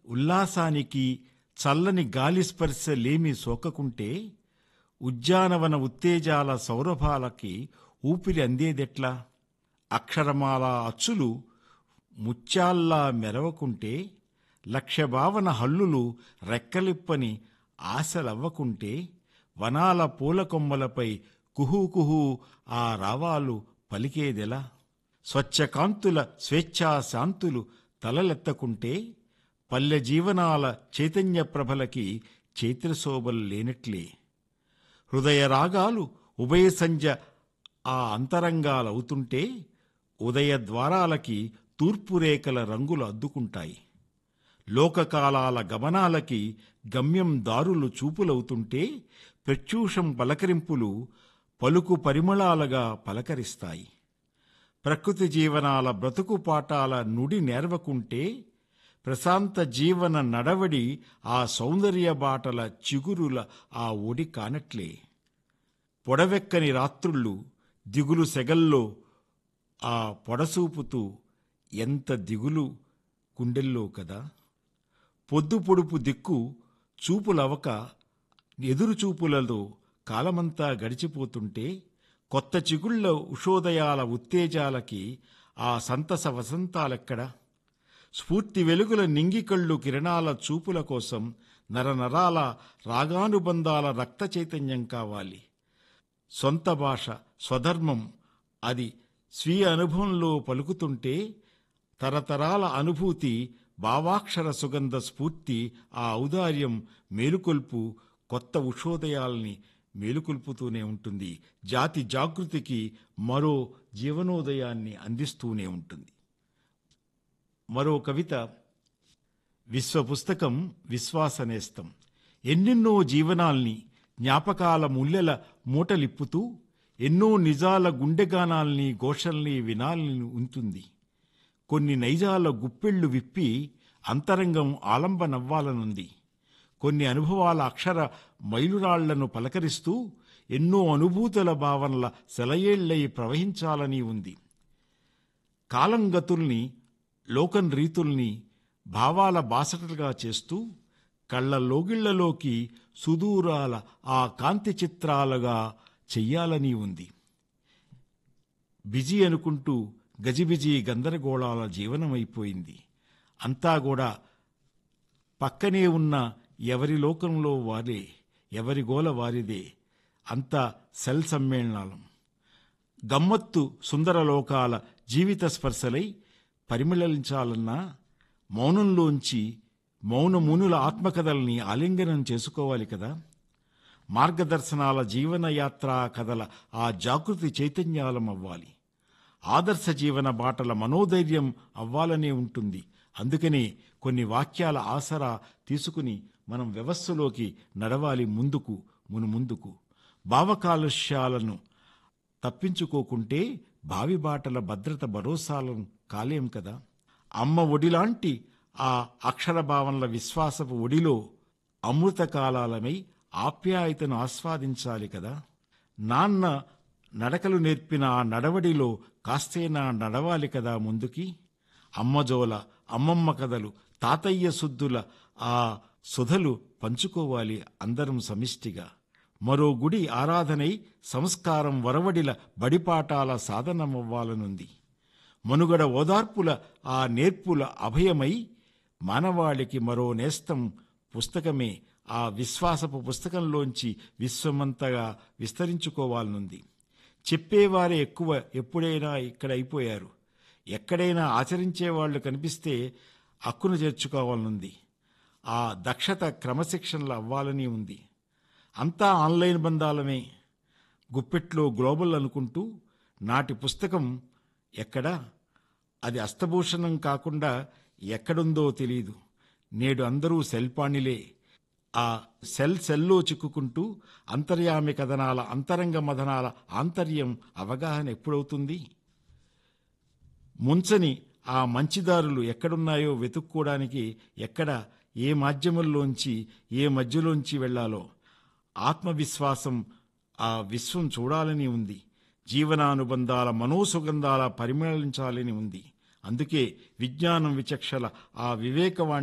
ఉల్లాసానికి చల్లని గాలి స్పర్శ లేమి సోకకుంటే ఉద్యానవన ఉత్తేజాల సౌరభాలకి ఊపిరి అందేదెట్లా అక్షరమాల అచ్చులు ముత్యాల్లా మెరవకుంటే లక్ష్యభావన హల్లులు రెక్కలిప్పని ఆశలవ్వకుంటే వనాల పూల కొమ్మలపై కుహూ కుహూ ఆ రావాలు పలికేదెలా స్వచ్ఛకాంతుల స్వేచ్ఛా శాంతులు తలలెత్తకుంటే పల్లె జీవనాల చైతన్య ప్రభలకి చైత్రశోభలు లేనట్లే హృదయ రాగాలు ఉభయ సంధ్య ఆ అంతరంగాలవుతుంటే ఉదయ ద్వారాలకి తూర్పు రేఖల రంగులు అద్దుకుంటాయి లోకకాలాల గమనాలకి గమ్యం దారులు చూపులవుతుంటే ప్రత్యూషం పలకరింపులు పలుకు పరిమళాలుగా పలకరిస్తాయి ప్రకృతి జీవనాల బ్రతుకు పాఠాల నుడి నేర్వకుంటే ప్రశాంత జీవన నడవడి ఆ సౌందర్య బాటల చిగురుల ఆ ఒడి కానట్లే పొడవెక్కని రాత్రుళ్ళు దిగులు సెగల్లో ఆ పొడసూపుతూ ఎంత దిగులు గుండెల్లో కదా పొద్దు పొడుపు దిక్కు చూపులవక ఎదురు చూపులలో కాలమంతా గడిచిపోతుంటే కొత్త చిగుళ్ళ ఉషోదయాల ఉత్తేజాలకి ఆ సంతస వసంతాలెక్కడ స్ఫూర్తి వెలుగుల నింగికళ్ళు కిరణాల చూపుల కోసం నరనరాల రాగానుబంధాల రక్త చైతన్యం కావాలి సొంత భాష స్వధర్మం అది స్వీయ అనుభవంలో పలుకుతుంటే తరతరాల అనుభూతి భావాక్షర సుగంధ స్ఫూర్తి ఆ ఔదార్యం మేలుకొల్పు కొత్త ఉషోదయాల్ని మేలుకొల్పుతూనే ఉంటుంది జాతి జాగృతికి మరో జీవనోదయాన్ని అందిస్తూనే ఉంటుంది మరో కవిత విశ్వ పుస్తకం విశ్వాసనేస్తం ఎన్నెన్నో జీవనాల్ని జ్ఞాపకాల ముల్లెల మూటలిప్పుతూ ఎన్నో నిజాల గుండెగానాల్ని ఘోషల్ని వినాలని ఉంటుంది కొన్ని నైజాల గుప్పెళ్ళు విప్పి అంతరంగం ఆలంబనవ్వాలనుంది కొన్ని అనుభవాల అక్షర మైలురాళ్లను పలకరిస్తూ ఎన్నో అనుభూతుల భావనల సెలయేళ్లై ప్రవహించాలని ఉంది కాలం గతుల్ని లోకన్ రీతుల్ని భావాల బాసటలుగా చేస్తూ కళ్ళ లోగిళ్లలోకి సుదూరాల ఆ కాంతి చిత్రాలుగా చెయ్యాలని ఉంది బిజీ అనుకుంటూ గజిబిజి గందరగోళాల జీవనమైపోయింది అంతా కూడా పక్కనే ఉన్న ఎవరి లోకంలో వారే ఎవరి గోల వారిదే అంతా సెల్ సమ్మేళనాలం గమ్మత్తు సుందర లోకాల జీవిత స్పర్శలై పరిమళించాలన్నా మౌనంలోంచి మౌనమునుల ఆత్మకథల్ని ఆలింగనం చేసుకోవాలి కదా మార్గదర్శనాల జీవనయాత్రా కథల ఆ జాగృతి చైతన్యాలం అవ్వాలి ఆదర్శ జీవన బాటల మనోధైర్యం అవ్వాలనే ఉంటుంది అందుకనే కొన్ని వాక్యాల ఆసరా తీసుకుని మనం వ్యవస్థలోకి నడవాలి ముందుకు మును ముందుకు భావకాలుష్యాలను తప్పించుకోకుంటే భావి బాటల భద్రత భరోసాలను కాలేం కదా అమ్మ ఒడిలాంటి ఆ అక్షర భావనల విశ్వాసపు ఒడిలో అమృత కాలాలమై ఆప్యాయతను ఆస్వాదించాలి కదా నాన్న నడకలు నేర్పిన ఆ నడవడిలో కాస్తైనా నడవాలి కదా ముందుకి అమ్మజోల అమ్మమ్మ కథలు తాతయ్య సుద్దుల ఆ సుధలు పంచుకోవాలి అందరం సమిష్టిగా మరో గుడి ఆరాధనై సంస్కారం వరవడిల బడిపాఠాల సాధనమవ్వాలనుంది మనుగడ ఓదార్పుల ఆ నేర్పుల అభయమై మానవాళికి మరో నేస్తం పుస్తకమే ఆ విశ్వాసపు పుస్తకంలోంచి విశ్వమంతగా విస్తరించుకోవాలనుంది చెప్పేవారే ఎక్కువ ఎప్పుడైనా ఇక్కడ అయిపోయారు ఎక్కడైనా ఆచరించేవాళ్లు కనిపిస్తే హక్కును చేర్చుకోవాలనుంది ఆ దక్షత క్రమశిక్షణలు అవ్వాలని ఉంది అంతా ఆన్లైన్ బంధాలమే గుప్పెట్లో గ్లోబల్ అనుకుంటూ నాటి పుస్తకం ఎక్కడా అది అస్తభూషణం కాకుండా ఎక్కడుందో తెలియదు నేడు అందరూ సెల్పాణిలే ఆ సెల్ సెల్లో చిక్కుకుంటూ అంతర్యామి కథనాల అంతరంగ మథనాల ఆంతర్యం అవగాహన ఎప్పుడవుతుంది ముంచని ఆ మంచిదారులు ఎక్కడున్నాయో వెతుక్కోవడానికి ఎక్కడ ఏ మాధ్యమంలోంచి ఏ మధ్యలోంచి వెళ్ళాలో ఆత్మవిశ్వాసం ఆ విశ్వం చూడాలని ఉంది జీవనానుబంధాల మనోసుగంధాల పరిమళించాలని ఉంది అందుకే విజ్ఞానం విచక్షల ఆ వివేకవాణి